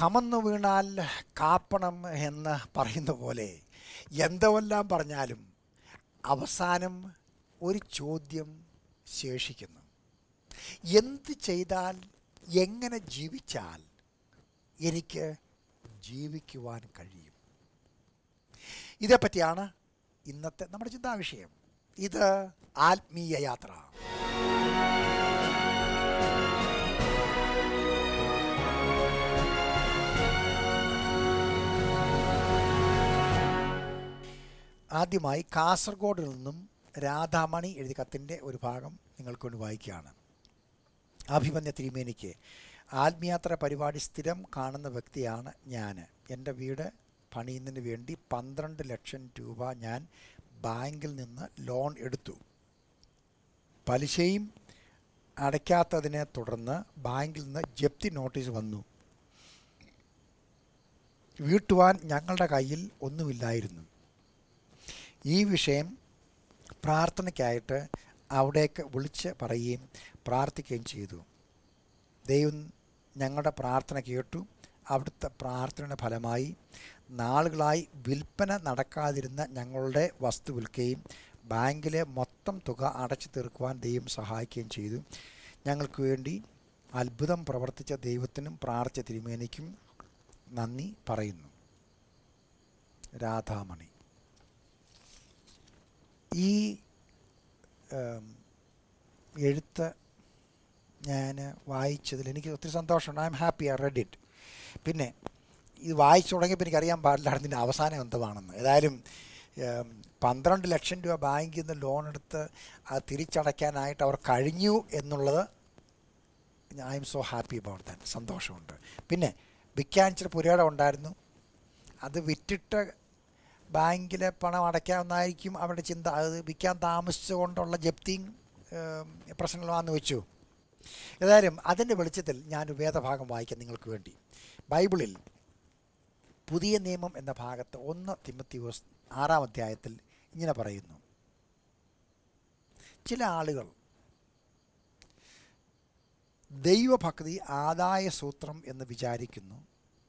കമന്നു വീണാൽ കാപ്പണം എന്ന് പറയുന്ന പോലെ എന്തെല്ലാം പറഞ്ഞാലും അവസാനം ഒരു ചോദ്യം ശേഷിക്കുന്നു എന്ത് ചെയ്താൽ എങ്ങനെ ജീവിച്ചാൽ എനിക്ക് ജീവിക്കുവാൻ കഴിയും ഇതേപ്പറ്റിയാണ് ഇന്നത്തെ നമ്മുടെ ചിന്താവിഷയം ഇത് ആത്മീയ യാത്ര ആദ്യമായി കാസർഗോഡ് നിന്നും രാധാമണി എഴുതിയ കത്തിൻ്റെ ഒരു ഭാഗം നിങ്ങൾക്കൊണ്ട് വായിക്കുകയാണ് അഭിമന്യ തിരുമേനിക്ക് ആത്മീയാത്ര പരിപാടി സ്ഥിരം കാണുന്ന വ്യക്തിയാണ് ഞാൻ എൻ്റെ വീട് പണിയുന്നതിന് വേണ്ടി പന്ത്രണ്ട് ലക്ഷം രൂപ ഞാൻ ബാങ്കിൽ നിന്ന് ലോൺ എടുത്തു പലിശയും അടയ്ക്കാത്തതിനെ തുടർന്ന് ബാങ്കിൽ നിന്ന് ജപ്തി നോട്ടീസ് വന്നു വീട്ടുവാൻ ഞങ്ങളുടെ കയ്യിൽ ഒന്നുമില്ലായിരുന്നു ഈ വിഷയം പ്രാർത്ഥനയ്ക്കായിട്ട് അവിടേക്ക് വിളിച്ച് പറയുകയും പ്രാർത്ഥിക്കുകയും ചെയ്തു ദൈവം ഞങ്ങളുടെ പ്രാർത്ഥന കേട്ടു അവിടുത്തെ പ്രാർത്ഥനയുടെ ഫലമായി നാളുകളായി വിൽപ്പന നടക്കാതിരുന്ന ഞങ്ങളുടെ വസ്തു വിൽക്കുകയും ബാങ്കിലെ മൊത്തം തുക അടച്ചു തീർക്കുവാൻ ദൈവം സഹായിക്കുകയും ചെയ്തു ഞങ്ങൾക്ക് വേണ്ടി അത്ഭുതം പ്രവർത്തിച്ച ദൈവത്തിനും പ്രാർത്ഥിച്ച തിരുമേനിക്കും നന്ദി പറയുന്നു രാധാമണി ഈ ഏം, എഴുത്ത് ഞാൻ വായിച്ചതിൽ എനിക്ക് ഒത്തിരി സന്തോഷമുണ്ട് I'm happy I read it പിന്നെ ഇത് വായിച്ചു തുടങ്ങിയപ്പോൾ എനിക്കറിയാൻ പാടില്ലായിരുന്നു ഇതിൻ്റെ അവസാനം എന്തുവാണെന്ന് ഏതായാലും ഏം, പന്ത്രണ്ട് ലക്ഷം രൂപ ബാങ്കിൽ നിന്ന് ലോൺ എടുത്ത് അത് തിരിച്ചടയ്ക്കാനായിട്ട് അവർ കഴിഞ്ഞു എന്നുള്ളത് I'm so happy about that സന്തോഷമുണ്ട് പിന്നെ വിൽക്കാൻ ഇച്ചിരി പുരയുടെ ഉണ്ടായിരുന്നു അത് വിറ്റിട്ട് ബാങ്കിലെ പണം അടയ്ക്കാവുന്നതായിരിക്കും അവരുടെ ചിന്ത അത് വിൽക്കാൻ താമസിച്ചുകൊണ്ടുള്ള ജപ്തിയും ഏം, പ്രശ്നങ്ങളാണെന്ന് വെച്ചു ഏതായാലും അതിൻ്റെ വെളിച്ചത്തിൽ ഞാൻ വേദഭാഗം വായിക്കാം നിങ്ങൾക്ക് വേണ്ടി ബൈബിളിൽ പുതിയ നിയമം എന്ന ഭാഗത്ത് ഒന്ന് തിമത്തിയോസ് ആറാം അധ്യായത്തിൽ ഇങ്ങനെ പറയുന്നു ചില ആളുകൾ ദൈവഭക്തി ആദായ സൂത്രം എന്ന് വിചാരിക്കുന്നു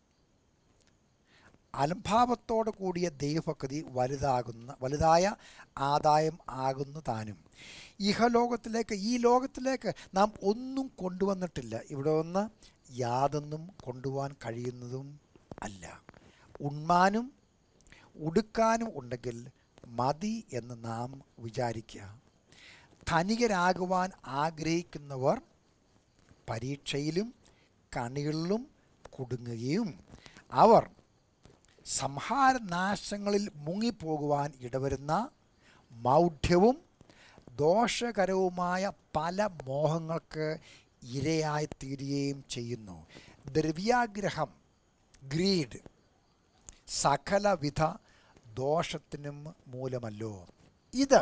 അലംഭാവത്തോടു കൂടിയ ദൈവഭക്തി വലുതാകുന്ന വലുതായ ആദായം ആകുന്നു താനും ഇഹലോകത്തിലേക്ക് ഈ ലോകത്തിലേക്ക് നാം ഒന്നും കൊണ്ടുവന്നിട്ടില്ല ഇവിടെ ഒന്ന് യാതൊന്നും കൊണ്ടുപോകാൻ കഴിയുന്നതും അല്ല ഉണ്മാനും ഉടുക്കാനും ഉണ്ടെങ്കിൽ മതി എന്ന് നാം വിചാരിക്കുക ധനികരാകുവാൻ ആഗ്രഹിക്കുന്നവർ പരീക്ഷയിലും കണികളിലും കുടുങ്ങുകയും അവർ സംഹാരനാശങ്ങളിൽ മുങ്ങിപ്പോകുവാൻ ഇടവരുന്ന മൗഢ്യവും ദോഷകരവുമായ പല മോഹങ്ങൾക്ക് ഇരയായിത്തീരുകയും ചെയ്യുന്നു ദ്രവ്യാഗ്രഹം ഗ്രീഡ് സകലവിധ ദോഷത്തിനും മൂലമല്ലോ ഇത്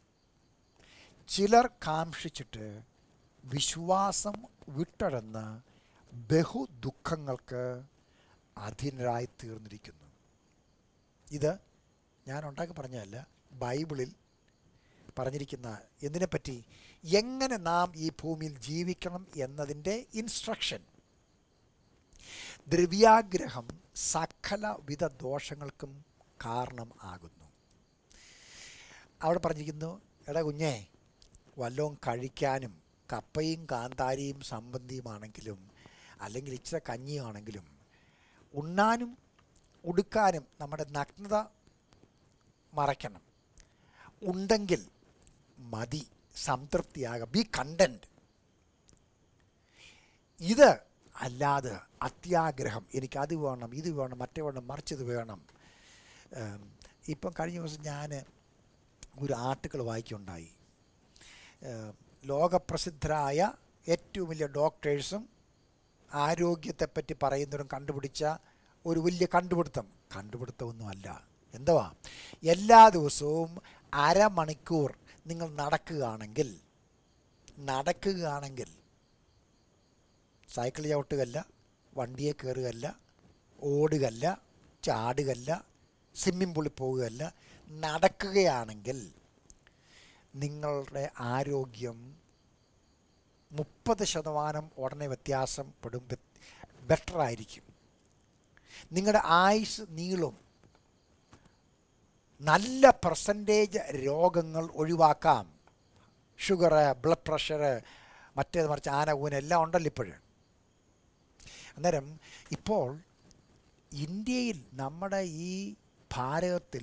ചിലർ കാംക്ഷിച്ചിട്ട് വിശ്വാസം വിട്ടടന്ന് ബഹു ദുഃഖങ്ങൾക്ക് അധീനരായി തീർന്നിരിക്കുന്നു ഇത് ഞാൻ ഉണ്ടാക്കി പറഞ്ഞതല്ല ബൈബിളിൽ പറഞ്ഞിരിക്കുന്ന എന്തിനെപ്പറ്റി എങ്ങനെ നാം ഈ ഭൂമിയിൽ ജീവിക്കണം എന്നതിൻ്റെ ഇൻസ്ട്രക്ഷൻ ദ്രവ്യാഗ്രഹം സകലവിധ ദോഷങ്ങൾക്കും കാരണം ആകുന്നു അവിടെ പറഞ്ഞിരിക്കുന്നു എടാ കുഞ്ഞേ വല്ലതും കഴിക്കാനും കപ്പയും കാന്താരിയും സംബന്ധിയുമാണെങ്കിലും അല്ലെങ്കിൽ ഇച്ചിരി കഞ്ഞിയാണെങ്കിലും ഉണ്ണാനും ഉടുക്കാനും നമ്മുടെ നഗ്നത മറയ്ക്കണം ഉണ്ടെങ്കിൽ മതി സംതൃപ്തിയാകാം ബി കണ്ടൻറ്റ് ഇത് അല്ലാതെ അത്യാഗ്രഹം എനിക്ക് അത് വേണം ഇത് വേണം മറ്റേ വേണം മറിച്ചത് വേണം ഏം, ഇപ്പം കഴിഞ്ഞ ദിവസം ഞാൻ ഒരു ആർട്ടിക്കിൾ വായിക്കുണ്ടായി ഏം, ലോകപ്രസിദ്ധരായ ഏറ്റവും വലിയ ഡോക്ടേഴ്സും ആരോഗ്യത്തെപ്പറ്റി പറയുന്നവരും കണ്ടുപിടിച്ച ഒരു വലിയ കണ്ടുപിടുത്തം കണ്ടുപിടുത്തമൊന്നുമല്ല എന്തുവാ എല്ലാ ദിവസവും അരമണിക്കൂർ നിങ്ങൾ നടക്കുകയാണെങ്കിൽ നടക്കുകയാണെങ്കിൽ സൈക്കിൾ ചവിട്ടുകല്ല വണ്ടിയെ കയറുകയല്ല ഓടുകല്ല ചാടുകല്ല സ്വിമ്മിംഗ് പൂളിൽ പോവുകയല്ല നടക്കുകയാണെങ്കിൽ നിങ്ങളുടെ ആരോഗ്യം മുപ്പത് ശതമാനം ഉടനെ വ്യത്യാസപ്പെടും ബെറ്റർ ആയിരിക്കും നിങ്ങളുടെ ആയുസ് നീളും നല്ല പെർസെൻറ്റേജ് രോഗങ്ങൾ ഒഴിവാക്കാം ഷുഗർ ബ്ലഡ് പ്രഷർ മറ്റേത് മറിച്ച് ആന ഊന എല്ലാം ഉണ്ടല്ലോ ഇപ്പോഴും അന്നേരം ഇപ്പോൾ ഇന്ത്യയിൽ നമ്മുടെ ഈ ഭാരതത്തിൽ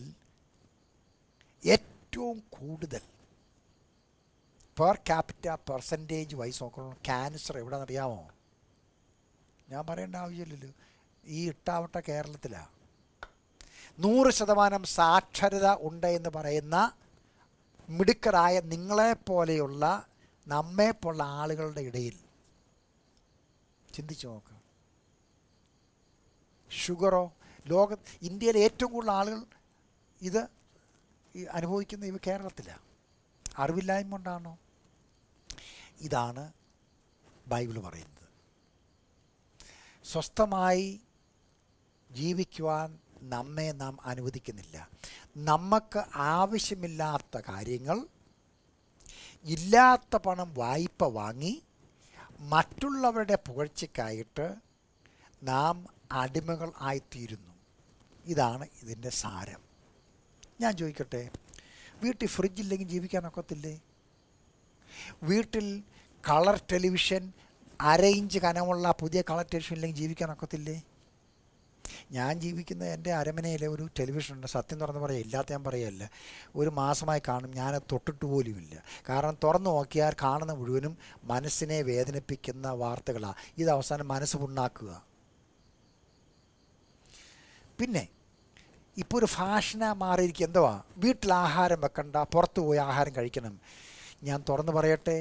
ഏറ്റവും കൂടുതൽ പെർ ക്യാപിറ്റ പെർസെൻറ്റേജ് വൈസ് നോക്കണം ക്യാൻസർ എവിടെയെന്ന് അറിയാമോ ഞാൻ പറയേണ്ട ആവശ്യമില്ലല്ലോ ഈ ഇട്ടാവട്ട കേരളത്തിലാണ് നൂറ് ശതമാനം സാക്ഷരത ഉണ്ട് എന്ന് പറയുന്ന മിടുക്കരായ നിങ്ങളെപ്പോലെയുള്ള നമ്മെപ്പോലുള്ള ആളുകളുടെ ഇടയിൽ ചിന്തിച്ചു നോക്കുക ഷുഗറോ ലോക ഇന്ത്യയിലെ ഏറ്റവും കൂടുതൽ ആളുകൾ ഇത് ഈ അനുഭവിക്കുന്ന ഇവ കേരളത്തിലാണ് അറിവില്ലായ്മ കൊണ്ടാണോ ഇതാണ് ബൈബിൾ പറയുന്നത് സ്വസ്ഥമായി ജീവിക്കുവാൻ നമ്മെ നാം അനുവദിക്കുന്നില്ല നമുക്ക് ആവശ്യമില്ലാത്ത കാര്യങ്ങൾ ഇല്ലാത്ത പണം വായ്പ വാങ്ങി മറ്റുള്ളവരുടെ പുകഴ്ചയ്ക്കായിട്ട് നാം അടിമകൾ ആയിത്തീരുന്നു ഇതാണ് ഇതിൻ്റെ സാരം ഞാൻ ചോദിക്കട്ടെ വീട്ടിൽ ഫ്രിഡ്ജില്ലെങ്കിൽ ജീവിക്കാൻ ഒക്കത്തില്ലേ വീട്ടിൽ കളർ ടെലിവിഷൻ അരയിഞ്ച് കനമുള്ള പുതിയ കളർ ടെലിവിഷൻ ഇല്ലെങ്കിൽ ജീവിക്കാൻ ഒക്കത്തില്ലേ ഞാൻ ജീവിക്കുന്ന എൻ്റെ അരമനയിലെ ഒരു ടെലിവിഷൻ ഉണ്ട് സത്യം തുറന്ന് പറയാം ഇല്ലാത്ത ഞാൻ പറയല്ല ഒരു മാസമായി കാണും ഞാൻ തൊട്ടിട്ട് പോലുമില്ല കാരണം തുറന്നു നോക്കിയാൽ കാണുന്ന മുഴുവനും മനസ്സിനെ വേദനിപ്പിക്കുന്ന വാർത്തകളാണ് ഇത് അവസാനം മനസ്സ് പുണ്ണാക്കുക പിന്നെ ഇപ്പോൾ ഒരു ഫാഷനാണ് മാറിയിരിക്കുക എന്തുവാ വീട്ടിൽ ആഹാരം വെക്കണ്ട പുറത്ത് പോയി ആഹാരം കഴിക്കണം ഞാൻ തുറന്നു പറയട്ടെ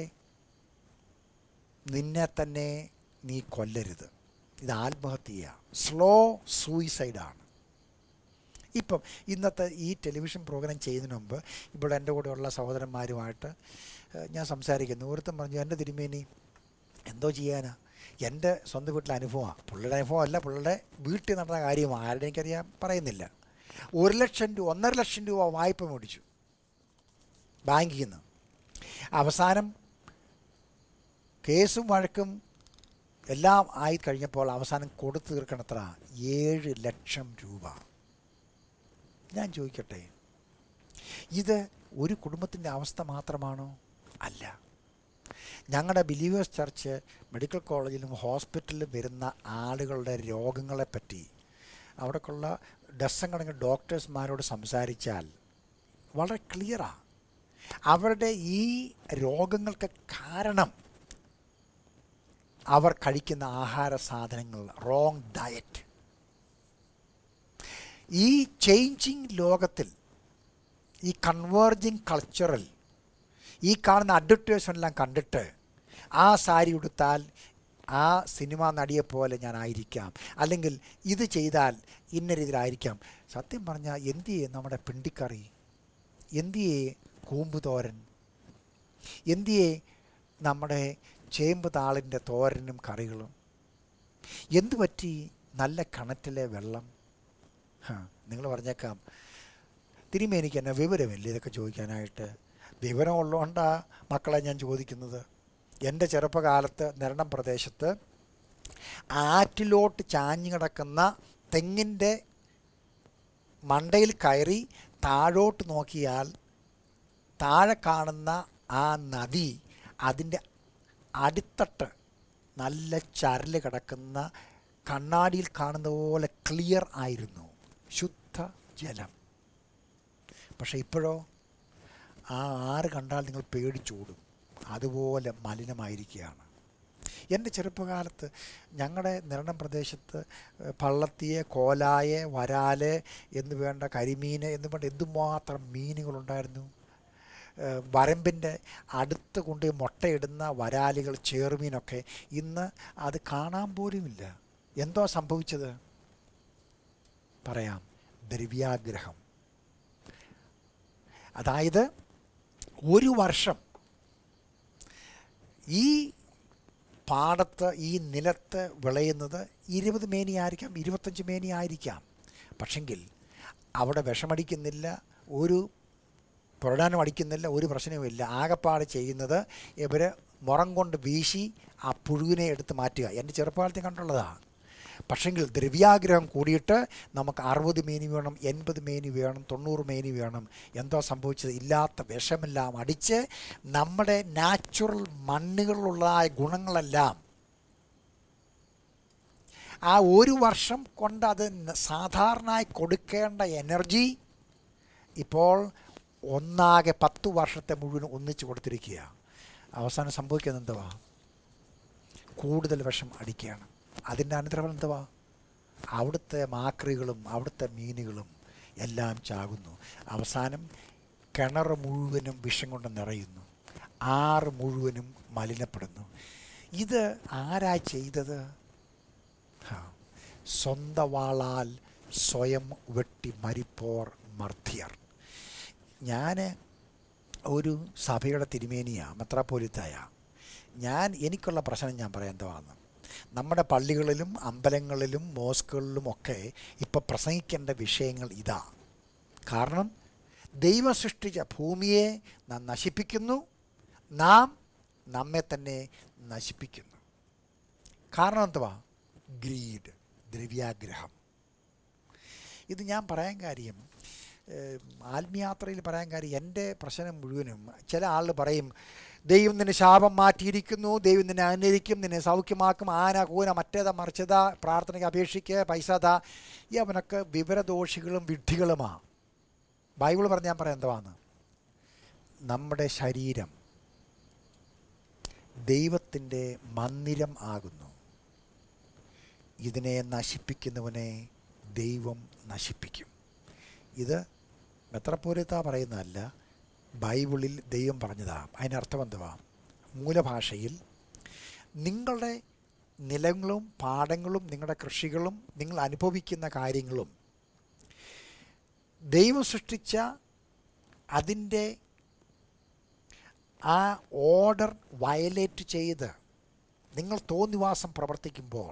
നിന്നെ തന്നെ നീ കൊല്ലരുത് ഇത് ആത്മഹത്യയാണ് സ്ലോ സൂയിസൈഡാണ് ഇപ്പം ഇന്നത്തെ ഈ ടെലിവിഷൻ പ്രോഗ്രാം ചെയ്യുന്നതിന് മുമ്പ് ഇവിടെ എൻ്റെ കൂടെയുള്ള സഹോദരന്മാരുമായിട്ട് ഏഹ്, ഞാൻ സംസാരിക്കുന്നു ഒരുത്തം പറഞ്ഞു എൻ്റെ തിരുമേനി എന്തോ ചെയ്യാനാ എൻ്റെ സ്വന്തം വീട്ടിലെ അനുഭവമാണ് പുള്ളിയുടെ അനുഭവം അല്ല പുള്ളിയുടെ വീട്ടിൽ നടന്ന കാര്യമാണ് ആരുടെ എനിക്കറിയാൻ പറയുന്നില്ല ഒരു ലക്ഷം രൂപ ഒന്നര ലക്ഷം രൂപ വായ്പ മേടിച്ചു ബാങ്കിൽ നിന്ന് അവസാനം കേസും വഴക്കും എല്ലാം ആയി കഴിഞ്ഞപ്പോൾ അവസാനം കൊടുത്തു തീർക്കണത്ര ഏഴ് ലക്ഷം രൂപ ഞാൻ ചോദിക്കട്ടെ ഇത് ഒരു കുടുംബത്തിൻ്റെ അവസ്ഥ മാത്രമാണോ അല്ല ഞങ്ങളുടെ ബിലീവേഴ്സ് ചർച്ച് മെഡിക്കൽ കോളേജിലും ഹോസ്പിറ്റലിലും വരുന്ന ആളുകളുടെ രോഗങ്ങളെപ്പറ്റി അവിടേക്കുള്ള ഡസൻ കണക്കിന് ഡോക്ടേഴ്സ്മാരോട് സംസാരിച്ചാൽ വളരെ ക്ലിയറാണ് അവരുടെ ഈ രോഗങ്ങൾക്ക് കാരണം അവർ കഴിക്കുന്ന ആഹാര സാധനങ്ങൾ റോങ് ഡയറ്റ് ഈ ചേഞ്ചിങ് ലോകത്തിൽ ഈ കൺവേർജിങ് കൾച്ചറൽ ഈ കാണുന്ന അഡ്വർടൈസ്മെൻ്റെല്ലാം കണ്ടിട്ട് ആ സാരി ഉടുത്താൽ ആ സിനിമാ നടിയെ പോലെ ഞാൻ ആയിരിക്കാം അല്ലെങ്കിൽ ഇത് ചെയ്താൽ ഇന്ന രീതിയിലായിരിക്കാം സത്യം പറഞ്ഞാൽ എന്തിയേ നമ്മുടെ പിണ്ടിക്കറി എന്തിയേ കൂമ്പ് തോരൻ എന്തിയേ നമ്മുടെ ചേമ്പ് താളിൻ്റെ തോരനും കറികളും എന്തു പറ്റി നല്ല കിണറ്റിലെ വെള്ളം നിങ്ങൾ പറഞ്ഞേക്കാം തിരുമേനിക്ക് എന്നെ വിവരമില്ല ഇതൊക്കെ ചോദിക്കാനായിട്ട് വിവരമുള്ളതുകൊണ്ടാണ് മക്കളെ ഞാൻ ചോദിക്കുന്നത് എൻ്റെ ചെറുപ്പകാലത്ത് നിരണം പ്രദേശത്ത് ആറ്റിലോട്ട് ചാഞ്ഞു കിടക്കുന്ന തെങ്ങിൻ്റെ മണ്ടയിൽ കയറി താഴോട്ട് നോക്കിയാൽ താഴെ കാണുന്ന ആ നദി അതിൻ്റെ അടിത്തട്ട് നല്ല ചരല് കിടക്കുന്ന കണ്ണാടിയിൽ കാണുന്ന പോലെ ക്ലിയർ ആയിരുന്നു ശുദ്ധ ജലം പക്ഷേ ഇപ്പോഴോ ആ ആറ് കണ്ടാൽ നിങ്ങൾ പേടിച്ചോടും അതുപോലെ മലിനമായിരിക്കുകയാണ് എൻ്റെ ചെറുപ്പകാലത്ത് ഞങ്ങളുടെ നിരണം പ്രദേശത്ത് ഏഹ്, പള്ളത്തിയെ കോലായെ വരാല് എന്ന് വേണ്ട കരിമീൻ എന്ന് വേണ്ട എന്തുമാത്രം മീനുകളുണ്ടായിരുന്നു ഏഹ്, വരമ്പിൻ്റെ അടുത്ത് കൊണ്ട് മുട്ടയിടുന്ന വരാലുകൾ ചേറുമീനൊക്കെ ഇന്ന് അത് കാണാൻ പോലുമില്ല എന്തോ സംഭവിച്ചത് പറയാം ദ്രവ്യാഗ്രഹം അതായത് ഒരു വർഷം ഈ പാടത്ത് ഈ നിലത്ത് വിളയുന്നത് ഇരുപത് മേനി ആയിരിക്കാം ഇരുപത്തഞ്ച് മേനി ആയിരിക്കാം പക്ഷെങ്കിൽ അവിടെ വിഷമടിക്കുന്നില്ല ഒരു പുരടാനും അടിക്കുന്നില്ല ഒരു പ്രശ്നവുമില്ല ആകപ്പാട് ചെയ്യുന്നത് ഇവർ മുറം കൊണ്ട് വീശി ആ പുഴുവിനെ എടുത്ത് മാറ്റുക എൻ്റെ ചെറുപ്പകാലത്തിൽ കണ്ടുള്ളതാണ് പക്ഷെങ്കിൽ ദ്രവ്യാഗ്രഹം കൂടിയിട്ട് നമുക്ക് അറുപത് മേനി വേണം എൺപത് മേനി വേണം തൊണ്ണൂറ് മേനി വേണം എന്തോ സംഭവിച്ചത് ഇല്ലാത്ത വിഷമെല്ലാം അടിച്ച് നമ്മുടെ നാച്ചുറൽ മണ്ണുകളിലുള്ള ഗുണങ്ങളെല്ലാം ആ ഒരു വർഷം കൊണ്ട് അത് ന- സാധാരണയായി കൊടുക്കേണ്ട എനർജി ഇപ്പോൾ ഒന്നാകെ പത്ത് വർഷത്തെ മുഴുവൻ ഒന്നിച്ച് കൊടുത്തിരിക്കുക അവസാനം സംഭവിക്കുന്നത് എന്തുവാ കൂടുതൽ വിഷം അടിക്കുകയാണ് അതിൻ്റെ അനന്തരഫലം എന്തുവാ അവിടുത്തെ മാക്രികളും അവിടുത്തെ മീനുകളും എല്ലാം ചാകുന്നു അവസാനം കിണർ മുഴുവനും വിഷം കൊണ്ട് നിറയുന്നു ആറ് മുഴുവനും മലിനപ്പെടുന്നു ഇത് ആരാ ചെയ്തത് ഹാ. സ്വന്തം വാളാൽ സ്വയം വെട്ടി മരിപ്പോർ മർദ്ധ്യർ ഞാൻ ഒരു സഭയുടെ തിരുമേനിയാണ് മെത്രാപ്പോലിത്തായ ഞാൻ എനിക്കുള്ള പ്രശ്നം ഞാൻ പറയാൻ എന്തുവാന്ന് നമ്മുടെ പള്ളികളിലും അമ്പലങ്ങളിലും മോസ്കുകളിലും ഒക്കെ ഇപ്പോൾ പ്രസംഗിക്കേണ്ട വിഷയങ്ങൾ ഇതാ കാരണം ദൈവം സൃഷ്ടിച്ച ഭൂമിയെ നാം നശിപ്പിക്കുന്നു നാം നമ്മെ തന്നെ നശിപ്പിക്കുന്നു കാരണം എന്തുവാ ഗ്രീഡ് ദ്രവ്യാഗ്രഹം ഇത് ഞാൻ പറയാൻ കാര്യം ഏഹ്, ആത്മീയാത്രയിൽ പറയാൻ കാര്യം എൻ്റെ പ്രശ്നം മുഴുവനും ചില ആളുകൾ പറയും ദൈവം നിന്നെ ശാപം മാറ്റിയിരിക്കുന്നു ദൈവം നിന്നെ അനുകരിക്കും നിന്നെ സൗഖ്യമാക്കും ആന കൂന മറ്റേതാ മറിച്ചതാ പ്രാർത്ഥനയ്ക്ക് അപേക്ഷിക്കുക പൈസ താ ഈ അവനൊക്കെ വിവരദോഷികളും വിഡ്ഢികളുമാണ് ബൈബിൾ പറഞ്ഞ് ഞാൻ പറയാം എന്തുവാന്ന് നമ്മുടെ ശരീരം ദൈവത്തിൻ്റെ മന്ദിരം ആകുന്നു ഇതിനെ നശിപ്പിക്കുന്നവനെ ദൈവം നശിപ്പിക്കും ഇത് മെത്രപ്പോരത്ത പറയുന്നതല്ല ബൈബിളിൽ ദൈവം പറഞ്ഞതാ അതിനർത്ഥം എന്തുവാ മൂലഭാഷയിൽ നിങ്ങളുടെ നിലങ്ങളും പാടങ്ങളും നിങ്ങളുടെ കൃഷികളും നിങ്ങൾ അനുഭവിക്കുന്ന കാര്യങ്ങളും ദൈവം സൃഷ്ടിച്ച അതിൻ്റെ ആ ഓർഡർ വയലേറ്റ് ചെയ്ത് നിങ്ങൾ തോന്നിവാസം പ്രവർത്തിക്കുമ്പോൾ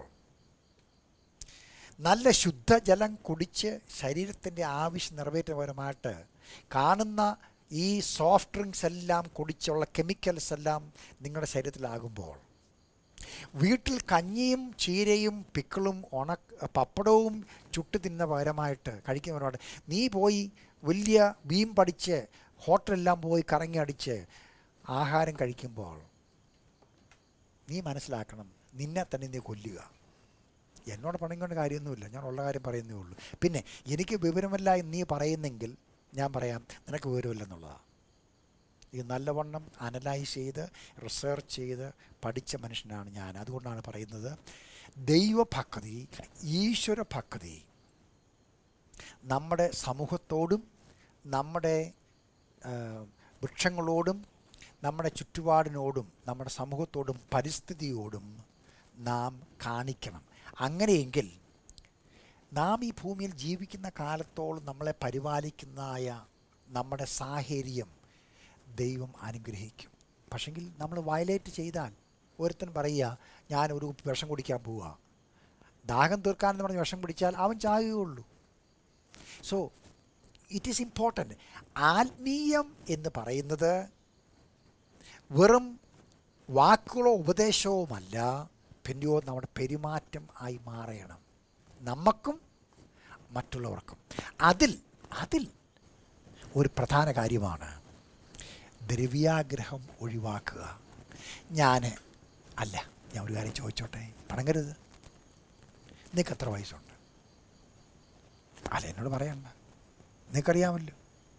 നല്ല ശുദ്ധജലം കുടിച്ച് ശരീരത്തിൻ്റെ ആവശ്യം നിറവേറ്റുന്നപരമായിട്ട് കാണുന്ന ഈ സോഫ്റ്റ് ഡ്രിങ്ക്സ് എല്ലാം കുടിച്ചുള്ള കെമിക്കൽസ് എല്ലാം നിങ്ങളുടെ ശരീരത്തിലാകുമ്പോൾ വീട്ടിൽ കഞ്ഞിയും ചീരയും പിക്കിളും ഉണക്ക പപ്പടവും ചുട്ട് തിന്ന പകരമായിട്ട് കഴിക്കുന്നവരോട് നീ പോയി വലിയ ബീം പഠിച്ച് ഹോട്ടലെല്ലാം പോയി കറങ്ങി അടിച്ച് ആഹാരം കഴിക്കുമ്പോൾ നീ മനസ്സിലാക്കണം നിന്നെ തന്നെ നീ കൊല്ലുക എന്നോട് പണിക്കൊണ്ട് കാര്യമൊന്നുമില്ല ഞാൻ ഉള്ള കാര്യം പറയുന്നേ ഉള്ളൂ പിന്നെ എനിക്ക് വിവരമില്ല എന്ന് നീ പറയുന്നെങ്കിൽ ഞാൻ പറയാം നിനക്ക് വിവരമില്ലെന്നുള്ളതാണ് ഇത് നല്ലവണ്ണം അനലൈസ് ചെയ്ത് റിസർച്ച് ചെയ്ത് പഠിച്ച മനുഷ്യനാണ് ഞാൻ അതുകൊണ്ടാണ് പറയുന്നത് ദൈവഭക്തി ഈശ്വരഭക്തി നമ്മുടെ സമൂഹത്തോടും നമ്മുടെ ആ, വൃക്ഷങ്ങളോടും നമ്മുടെ ചുറ്റുപാടിനോടും നമ്മുടെ സമൂഹത്തോടും പരിസ്ഥിതിയോടും നാം കാണിക്കണം അങ്ങനെയെങ്കിൽ നാം ഈ ഭൂമിയിൽ ജീവിക്കുന്ന കാലത്തോളം നമ്മളെ പരിപാലിക്കുന്നതായ നമ്മുടെ സാഹചര്യം ദൈവം അനുഗ്രഹിക്കും പക്ഷെങ്കിൽ നമ്മൾ വയലേറ്റ് ചെയ്താൽ ഒരുത്തൻ പറയുക ഞാൻ ഒരു കുപ്പി വിഷം കുടിക്കാൻ പോവുക ദാഹം തീർക്കാനെന്ന് പറഞ്ഞ് വിഷം കുടിച്ചാൽ അവൻ ചാകുകയുള്ളൂ സോ ഇറ്റ് ഈസ് ഇമ്പോർട്ടൻ്റ് ആത്മീയം എന്ന് പറയുന്നത് വെറും വാക്കുകളോ ഉപദേശവുമല്ല പിന്നെയോ നമ്മുടെ പെരുമാറ്റം ആയി മാറണം നമുക്കും മറ്റുള്ളവർക്കും അതിൽ അതിൽ ഒരു പ്രധാന കാര്യമാണ് ദ്രവ്യാഗ്രഹം ഒഴിവാക്കുക ഞാൻ അല്ല ഞാൻ ഒരു കാര്യം ചോദിച്ചോട്ടെ പണങ്ങരുത് നിനക്ക് എത്ര വയസ്സുണ്ട് അല്ല എന്നോട് പറയണ്ട നിനക്കറിയാമല്ലോ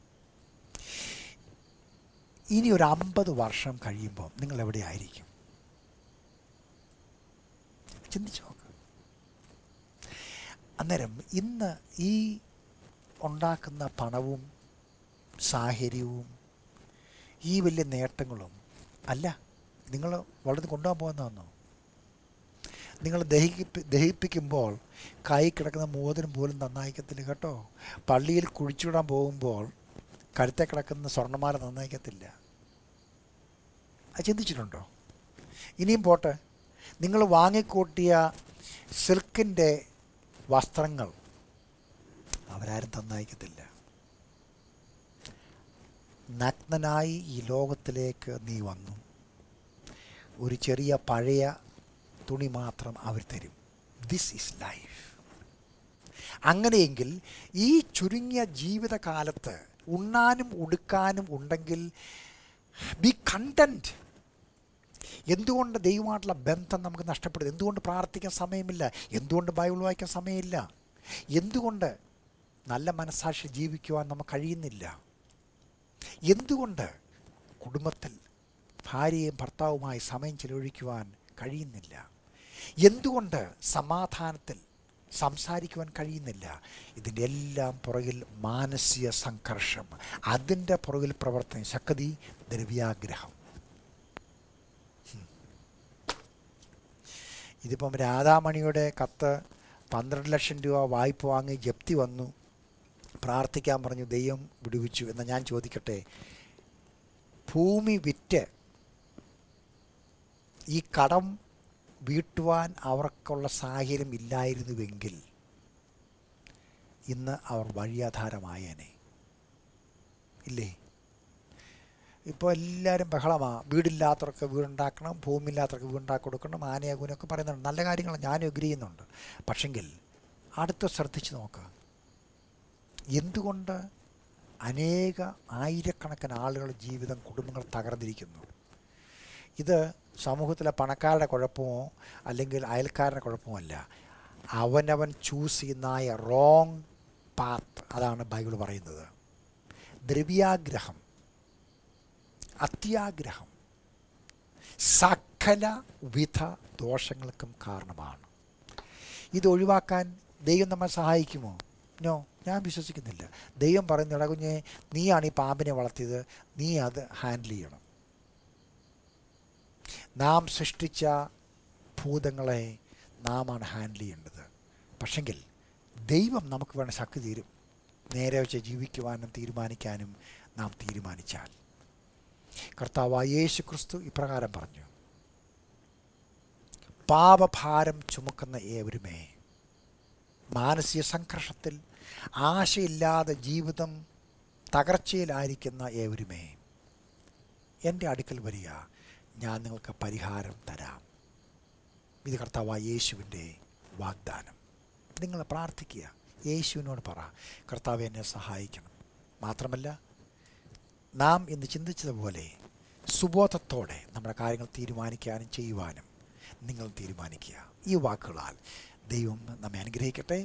ഇനി ഒരു അമ്പത് വർഷം കഴിയുമ്പോൾ നിങ്ങൾ എവിടെ ആയിരിക്കും ചിന്തിച്ചു നോക്ക് അന്നേരം ഇന്ന് ഈ ഉണ്ടാക്കുന്ന പണവും സാഹചര്യവും ഈ വലിയ നേട്ടങ്ങളും അല്ല നിങ്ങൾ വളരെ കൊണ്ടുപോകാൻ പോകുന്നതെന്നോ നിങ്ങൾ ദഹിപ്പി ദഹിപ്പിക്കുമ്പോൾ കൈ കിടക്കുന്ന മോതിരം പോലും നന്നായിക്കത്തില്ല കേട്ടോ പള്ളിയിൽ കുഴിച്ചുവിടാൻ പോകുമ്പോൾ കഴുത്തെ കിടക്കുന്ന സ്വർണ്ണമാല നന്നായിക്കത്തില്ല അത് ചിന്തിച്ചിട്ടുണ്ടോ ഇനിയും പോട്ടെ നിങ്ങൾ വാങ്ങിക്കൂട്ടിയ സിൽക്കിൻ്റെ വസ്ത്രങ്ങൾ അവരാരും തന്നയക്കത്തില്ല നഗ്നനായി ഈ ലോകത്തിലേക്ക് നീ വന്നു ഒരു ചെറിയ പഴയ തുണി മാത്രം അവർ തരും ദിസ് ഈസ് ലൈഫ് അങ്ങനെയെങ്കിൽ ഈ ചുരുങ്ങിയ ജീവിതകാലത്ത് ഉണ്ണാനും ഉടുക്കാനും ഉണ്ടെങ്കിൽ ബി കണ്ടൻറ്റ് എന്തുകൊണ്ട് ദൈവമായിട്ടുള്ള ബന്ധം നമുക്ക് നഷ്ടപ്പെടും എന്തുകൊണ്ട് പ്രാർത്ഥിക്കാൻ സമയമില്ല എന്തുകൊണ്ട് ബൈബിൾ വായിക്കാൻ സമയമില്ല എന്തുകൊണ്ട് നല്ല മനസ്സാക്ഷി ജീവിക്കുവാൻ നമുക്ക് കഴിയുന്നില്ല എന്തുകൊണ്ട് കുടുംബത്തിൽ ഭാര്യയും ഭർത്താവുമായി സമയം ചെലവഴിക്കുവാൻ കഴിയുന്നില്ല എന്തുകൊണ്ട് സമാധാനത്തിൽ സംസാരിക്കുവാൻ കഴിയുന്നില്ല ഇതിൻ്റെ എല്ലാം പുറകിൽ മാനസിക സംഘർഷം അതിൻ്റെ പുറകിൽ പ്രവർത്തനം ശക്തി ദ്രവ്യാഗ്രഹം ഇതിപ്പം രാധാമണിയുടെ കത്ത് പന്ത്രണ്ട് ലക്ഷം രൂപ വായ്പ വാങ്ങി ജപ്തി വന്നു പ്രാർത്ഥിക്കാൻ പറഞ്ഞു ദൈവം വിടുവിച്ചു എന്ന് ഞാൻ ചോദിക്കട്ടെ ഭൂമി വിറ്റ് ഈ കടം വീട്ടുവാൻ അവർക്കുള്ള സാഹചര്യം ഇല്ലായിരുന്നുവെങ്കിൽ ഇന്ന് അവർ വഴിയാധാരമായേനെ ഇല്ലേ ഇപ്പോൾ എല്ലാവരും ബഹളമാണ് വീടില്ലാത്തവർക്ക് വീടുണ്ടാക്കണം ഭൂമി ഇല്ലാത്തവർക്ക് വീടുണ്ടാക്കി കൊടുക്കണം ആനയാകൂനൊക്കെ പറയുന്നുണ്ട് നല്ല കാര്യങ്ങൾ ഞാനും എഗ്രി ചെയ്യുന്നുണ്ട് പക്ഷെങ്കിൽ അടുത്ത ശ്രദ്ധിച്ച് നോക്കുക എന്തുകൊണ്ട് അനേക ആയിരക്കണക്കിന് ആളുകളുടെ ജീവിതം കുടുംബങ്ങൾ തകർന്നിരിക്കുന്നു ഇത് സമൂഹത്തിലെ പണക്കാരുടെ കുഴപ്പമോ അല്ലെങ്കിൽ അയൽക്കാരുടെ കുഴപ്പമോ അല്ല അവനവൻ ചൂസ് ചെയ്യുന്ന റോങ് പാത്ത് അതാണ് ബൈബിൾ പറയുന്നത് ദ്രവ്യാഗ്രഹം അത്യാഗ്രഹം സകല വിധ ദോഷങ്ങൾക്കും കാരണമാണ് ഇത് ഒഴിവാക്കാൻ ദൈവം നമ്മെ സഹായിക്കുമോ നോ ഞാൻ വിശ്വസിക്കുന്നില്ല ദൈവം പറയുന്ന ഇടകുഞ്ഞെ നീയാണ് ഈ പാമ്പിനെ വളർത്തിയത് നീ അത് ഹാൻഡിൽ ചെയ്യണം നാം സൃഷ്ടിച്ച ഭൂതങ്ങളെ നാമാണ് ഹാൻഡിൽ ചെയ്യേണ്ടത് പക്ഷെങ്കിൽ ദൈവം നമുക്ക് വേണ്ട ശക്തി തീരും നേരെ വെച്ച് ജീവിക്കുവാനും തീരുമാനിക്കാനും നാം തീരുമാനിച്ചാൽ കർത്താവായ യേശു ക്രിസ്തു ഇപ്രകാരം പറഞ്ഞു പാപഭാരം ചുമക്കുന്ന ഏവരുമേ മാനസിക സംഘർഷത്തിൽ ആശയില്ലാതെ ജീവിതം തകർച്ചയിലായിരിക്കുന്ന ഏവരുമേ എൻ്റെ അടുക്കൽ വരിക ഞാൻ നിങ്ങൾക്ക് പരിഹാരം തരാം ഇത് കർത്താവായ യേശുവിൻ്റെ വാഗ്ദാനം നിങ്ങൾ പ്രാർത്ഥിക്കുക യേശുവിനോട് പറ കർത്താവ് എന്നെ സഹായിക്കണം മാത്രമല്ല നാം ഇന്ന് ചിന്തിച്ചതുപോലെ സുബോധത്തോടെ നമ്മുടെ കാര്യങ്ങൾ തീരുമാനിക്കാനും ചെയ്യുവാനും നിങ്ങൾ തീരുമാനിക്കുക ഈ വാക്കുകളാൽ ദൈവം നമ്മെ അനുഗ്രഹിക്കട്ടെ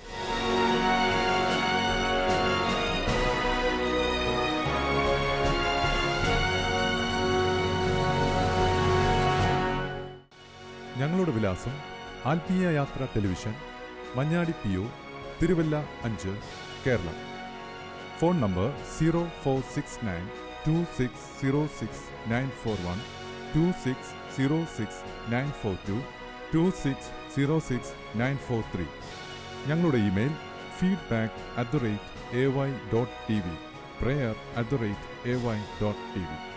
ഞങ്ങളുടെ വിലാസം ആത്മീയ യാത്ര television Manjadi P O Thiruvalla അഞ്ച് Keralam phone number zero four six nine two six zero six nine four one two six zero six nine four two two six zero six nine four three ഞങ്ങളുടെ email feedback at the rate A Y dot T V prayer at the rate A Y dot T V